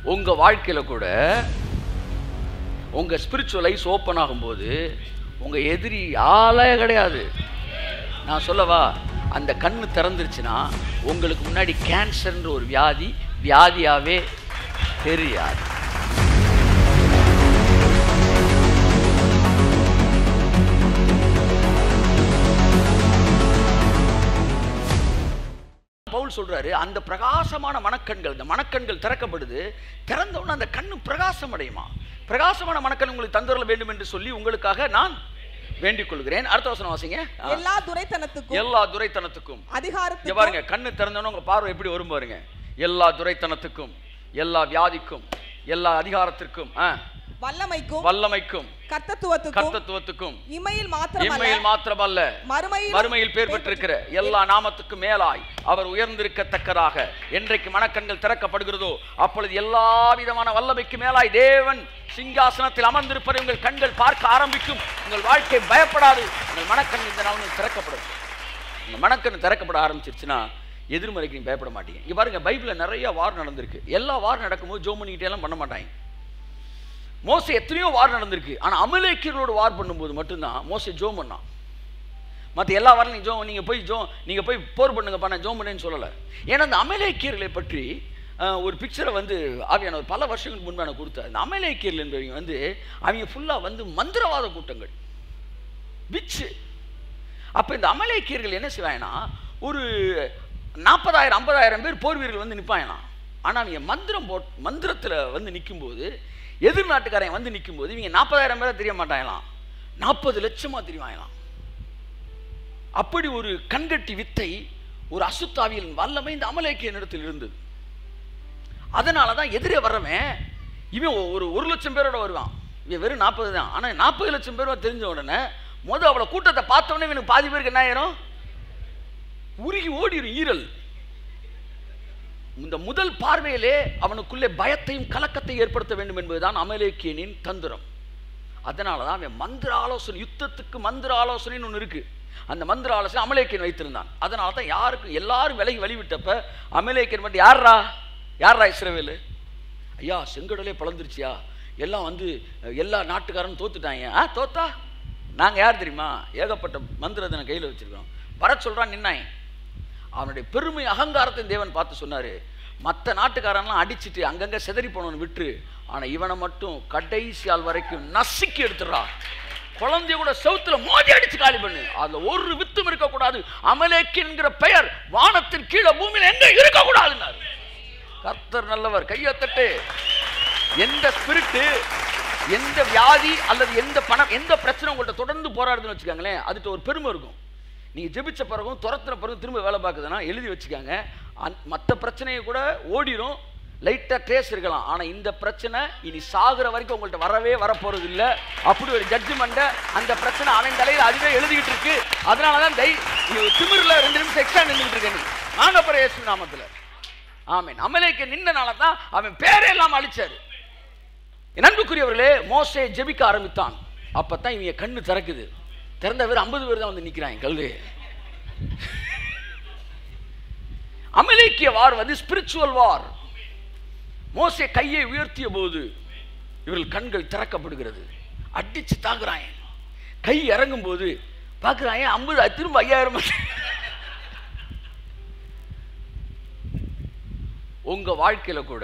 உங்க வாழ்க்கையில கூட உங்க ஸ்பிரிச்சுவல் ஐஸ் ஓப்பன் ஆகும்போது உங்க எதிரி ஆளே கிடையாது நான் சொல்லவா அந்த கண்ணு திறந்துருச்சுன்னா உங்களுக்கு முன்னாடி கேன்சர்ன்ற ஒரு வியாதி வியாதியாவே தெரியாது பவுல் சொல்றாரு அந்த பிரகாசமான மனக்கண்கள் இந்த மனக்கண்கள் திறக்கப்படுது திறந்தவுடனே அந்த கண்ணு பிரகாசம் அடையுமா பிரகாசமான மனக்கண் உங்களுக்கு தந்துரல வேண்டும் என்று சொல்லி உங்களுக்காக நான் வேண்டிக் கொள்கிறேன் அடுத்த வசனம் வாசிங்க ஆ. எல்லா துரைத்தனத்துக்கும் எல்லா துரைத்தனத்துக்கும் இங்க அதிகாரத்துக்கும் பாருங்க கண்ணு திறந்தோன்னு உங்க பார்வை எப்படி வரும் பாருங்க எல்லா துரைத்தனத்துக்கும் எல்லா வியாதிக்கும் எல்லா அதிகாரத்திற்கும் ஆ, வல்லமைக்கும் வல்லமைக்கும் கர்த்தத்துவத்துக்கும் கர்த்தத்துவத்துக்கும் இமையில் மாத்திரமல்ல இம்மையில் மாத்திரமல்ல மறுமையில் மறுமையில் பேர் பெற்றிருக்கிற எல்லா நாமத்துக்கும் மேலாய் அவர் உயர்ந்திருக்கத்தக்கதாக என்றைக்கு மனக்கண்கள் திறக்கப்படுகிறதோ அப்பொழுது எல்லா விதமான வல்லமைக்கு மேலாய் தேவன் சிங்காசனத்தில் அமர்ந்திருப்பதை உங்கள் கண்கள் பார்க்க ஆரம்பிக்கும் உங்கள் வாழ்க்கை பயப்படாது உங்கள் மனக்கண் இந்த நாள் திறக்கப்படும் உங்கள் மனக்கண் திறக்கப்பட ஆரம்பிச்சிருச்சுன்னா எதிர்மறைக்கு நீங்க பயப்பட மாட்டீங்க இங்க பாருங்க பைபிளில் நிறைய வார் நடந்திருக்கு எல்லா வார் நடக்கும்போது ஜோம் பண்ணிக்கிட்டே எல்லாம் பண்ண மாட்டாங்க மோசே எத்தனையோ வார் நடந்திருக்கு ஆனா அமலேக்கியர்களோட வார் பண்ணும்போது மட்டும்தான் மோசே ஜோம் பண்ணான் மற்ற எல்லா வாரம் ஜோ நீங்க போய் ஜோ நீங்க போய் போர் பண்ணுங்கப்பா நான் ஜோம் பண்ணேன்னு சொல்லலை ஏன்னா அந்த அமலேக்கியர்களை பற்றி அஹ், ஒரு பிக்சரை வந்து ஆவியான ஒரு பல வருஷங்களுக்கு முன்பு எனக்கு கொடுத்தார் அந்த அமலேக்கியர்கள் என்பவங்க வந்து அவங்க ஃபுல்லாக வந்து மந்திரவாத கூட்டங்கள் விச்சு அப்போ இந்த அமலேக்கியர்கள் என்ன செய்வாங்கன்னா ஒரு நாற்பதாயிரம் ஐம்பதாயிரம் பேர் போர் வீரர்கள் வந்து நிற்பாங்களாம் ஆனால் அவங்க மந்திரம் போட் மந்திரத்தில் வந்து நிற்கும்போது எதிர் நாட்டுக்காரன் வந்து நிற்கும்போது இவங்க நாற்பதாயிரம் பேரை தெரிய மாட்டாங்களாம் நாற்பது லட்சமாக தெரிவாங்களாம் அப்படி ஒரு கண்கட்டி வித்தை ஒரு அசுத்தாவியின் வல்லமை இந்த அமலேக்கிய இடத்தில் இருந்தது அதனால தான் எதிரே வர்றவன் இவன் ஒ- ஒரு ஒரு லட்சம் பேரோட வருவான் இவன் வெறும் நாற்பது தான் ஆனால் நாற்பது லட்சம் பேர் தெரிஞ்ச உடனே மொதல் அவளை கூட்டத்தை பார்த்த உடனே இவனுக்கு பாதி பேருக்கு என்ன ஆயிரும் உருகி ஓடிடும் ஈரல் இந்த முதல் பார்வையிலே அவனுக்குள்ளே பயத்தையும் கலக்கத்தையும் ஏற்படுத்த வேண்டும் என்பதுதான் அமலேக்கியனின் தந்திரம் அதனால தான் அவன் மந்திர ஆலோசனை யுத்தத்துக்கு மந்திர ஆலோசனைன்னு ஒன்று இருக்கு அந்த மந்திர ஆலோசனை அமலேக்கியன் வைத்திருந்தான் அதனால தான் யாருக்கும் எல்லாரும் விலகி வழிவிட்டப்ப அமலேக்கியன் மட்டும் யார்ரா யார்ரா இஸ்ரவேலு ஐயா செங்கடலே பழந்துருச்சியா எல்லாம் வந்து அஹ், எல்லா நாட்டுக்காரனும் தோத்துட்டாங்க ஆ தோத்தா நாங்கள் யார் தெரியுமா ஏகப்பட்ட மந்திரத்தை நான் கையில் வச்சிருக்கோம் வர சொல்கிறான் நின்னாய் அவனுடைய பெருமை அகங்காரத்தை தேவன் பார்த்து சொன்னாரு மற்ற நாட்டுக்காரன்லாம் அடிச்சிட்டு அங்கங்க சிதறி போனவன் விட்டுரு ஆனா இவனை மட்டும் கடைசி ஆள் வரைக்கும் நசுக்கி எடுத்துடுறா குழந்தைய கூட செவுத்துல மோதி அடிச்சு காலி பண்ணு அதுல ஒரு வித்தும் இருக்கக்கூடாது அமலேக்கு என்கிற பெயர் வானத்தின் கீழே பூமியில எங்க இருக்கக்கூடாதுன்னாரு கர்த்தர் நல்லவர் கையை தட்டு எந்த ஸ்பிரிட்டு எந்த வியாதி அல்லது எந்த பணம் எந்த பிரச்சனை உங்கள்கிட்ட தொடர்ந்து போராடுதுன்னு வச்சுக்கோங்களேன் அதுக்கு ஒரு பெருமை இருக்கும் நீங்கள் ஜெபிச்ச பிறகும் துரத்துன பிறகு திரும்ப வேலை பார்க்குதுன்னா எழுதி வச்சுக்காங்க அந் மற்ற பிரச்சனையை கூட ஓடிடும் லைட்டாக ட்ரேஸ் இருக்கலாம் ஆனால் இந்த பிரச்சனை இனி சாகுற வரைக்கும் உங்கள்கிட்ட வரவே வரப்போறது இல்லை அப்படி ஒரு ஜட்ஜ்மெண்ட்டை அந்த பிரச்சனை அவன் தலையில் அதுவே எழுதிக்கிட்டு இருக்கு அதனால தான் தை திமிரில் ரெண்டு நிமிஷம் எக்ஸ்ட்ரா நின்றுட்டு இருக்கேன் நீ வாங்க போகிற இயேசு நாமத்தில் ஆமென் அமலேக்கு நின்னனால தான் அவன் பேரே இல்லாமல் அழிச்சாரு என் அன்புக்குரியவர்களே மோசே ஜெபிக்க ஆரம்பித்தான் அப்பதான் இவங்க கண்ணு திறக்குது திறந்த பேர் ஐம்பது பேர் தான் வந்து நிக்கிறாங்க கல்லு அமலேக்கிய வார் வந்து ஸ்பிரிச்சுவல் வார் மோசே கையை உயர்த்திய போது இவர்கள் கண்கள் திறக்கப்படுகிறது அடிச்சு தாக்குறாங்க கை இறங்கும் போது பார்க்குறாங்க ஐம்பது திரும்ப ஐயாயிரம் உங்க வாழ்க்கையில கூட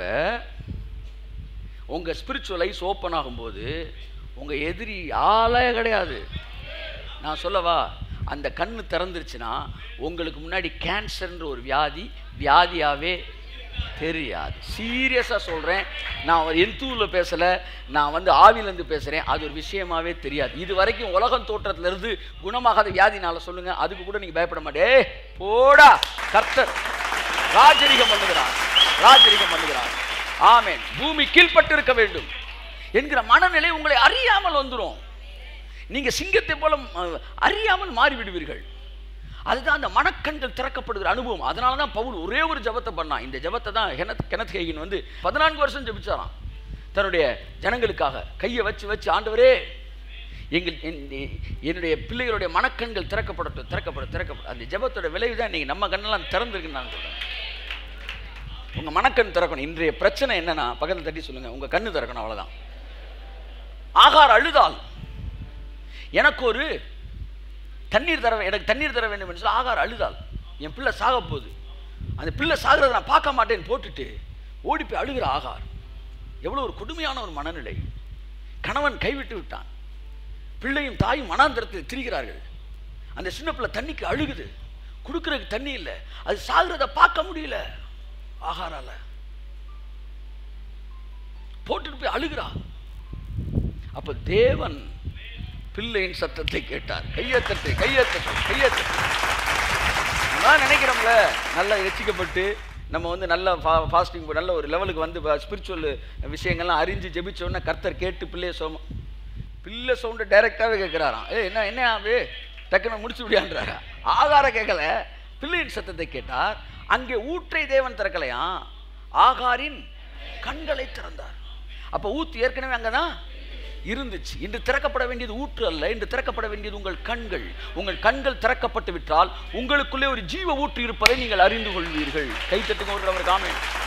உங்க ஸ்பிரிச்சுவல் ஐஸ் ஓப்பன் ஆகும்போது உங்க எதிரி ஆளே கிடையாது நான் சொல்லவா அந்த கண்ணு திறந்துருச்சுன்னா உங்களுக்கு முன்னாடி கேன்சர்ன்ற ஒரு வியாதி வியாதியாவே தெரியாது சீரியஸாக சொல்கிறேன் நான் எந்தூரில் பேசலை நான் வந்து ஆவிலேருந்து பேசுகிறேன் அது ஒரு விஷயமாவே தெரியாது இது வரைக்கும் உலகம் தோற்றத்திலிருந்து குணமாகாத வியாதினால சொல்லுங்கள் அதுக்கு கூட நீங்கள் பயப்பட மாட்டே ஏய், போடா கர்த்தர் ராஜரிகம் பண்ணுகிறார் ராஜரிகம் பண்ணுகிறார் ஆமென் பூமி கீழ்ப்பட்டு இருக்க வேண்டும் என்கிற மனநிலை உங்களை அறியாமல் வந்துடும் நீங்க சிங்கத்தை போல அஹ், அறியாமல் மாறி விடுவீர்கள் அதுதான் அந்த மனக்கண்கள் திறக்கப்படுகிற அனுபவம் அதனால தான் பவுல் ஒரே ஒரு ஜெபத்தை பண்ணான் இந்த ஜெபத்தை தான் ஹெனத் கெனத் ஹேகின் வந்து பதினான்கு வருஷம் ஜெபிச்சாராம் தன்னுடைய ஜனங்களுக்காக கையை வச்சு வச்சு ஆண்டவரே எங்கள் என்- என்னுடைய பிள்ளைகளுடைய மனக்கண்கள் திறக்கப்படட்டும் திறக்கப்பட திறக்கப்படும் அந்த ஜெபத்தோட விளைவு தான் இன்னைக்கு நம்ம கண்ணெல்லாம் திறந்திருக்குன்னு நான் சொல்றேன் உங்க மனக்கண் திறக்கணும் இன்றைய பிரச்சனை என்னன்னா பக்கத்துல தட்டி சொல்லுங்க உங்க கண்ணு திறக்கணும் அவ்வளவுதான் ஆகார் அழுதால் எனக்கு ஒரு தண்ணீர் தர எனக்கு தண்ணீர் தர வேண்டும் என்று சொல்லி ஆகார் அழுதால் என் பிள்ளை சாக போகுது அந்த பிள்ளை சாகிறத நான் பார்க்க மாட்டேன்னு போட்டுட்டு ஓடி போய் அழுகிற ஆகார் எவ்வளோ ஒரு கொடுமையான ஒரு மனநிலை கணவன் கைவிட்டு விட்டான் பிள்ளையும் தாயும் மனாந்திரத்தில் திரிகிறார்கள் அந்த சின்ன பிள்ளை தண்ணிக்கு அழுகுது கொடுக்கறதுக்கு தண்ணி இல்லை அது சாகிறத பார்க்க முடியல ஆகாரால போட்டுட்டு போய் அழுகிறா அப்ப தேவன் பிள்ளையின் சத்தத்தை கேட்டார் கையத்தட்டு கையத்தட்டு கையத்தட்டு நான் நினைக்கிறோம்ல நல்லா ரசிக்கப்பட்டு நம்ம வந்து நல்ல ஃபாஸ்டிங் நல்ல ஒரு லெவலுக்கு வந்து ஸ்பிரிச்சுவல் விஷயங்கள்லாம் அறிஞ்சு ஜெபிச்சோன்னா கர்த்தர் கேட்டு பிள்ளைய சோம பிள்ளை சவுண்டு டைரெக்டாகவே கேட்குறாராம் ஏ என்ன என்ன ஆகு டக்குன்னு முடிச்சு விடியான்றாரா ஆகார கேட்கல பிள்ளையின் சத்தத்தை கேட்டார் அங்கே ஊற்றை தேவன் திறக்கலையாம் ஆகாரின் கண்களை திறந்தார் அப்போ ஊத்து ஏற்கனவே அங்கே தான் இருந்துச்சு இன்று திறக்கப்பட வேண்டியது ஊற்று அல்ல இன்று திறக்கப்பட வேண்டியது உங்கள் கண்கள் உங்கள் கண்கள் திறக்கப்பட்டு விட்டால் உங்களுக்குள்ளே ஒரு ஜீவ ஊற்று இருப்பதை நீங்கள் அறிந்து கொள்வீர்கள் கைத்தட்டுங்க ஒரு அவர் காமெண்ட்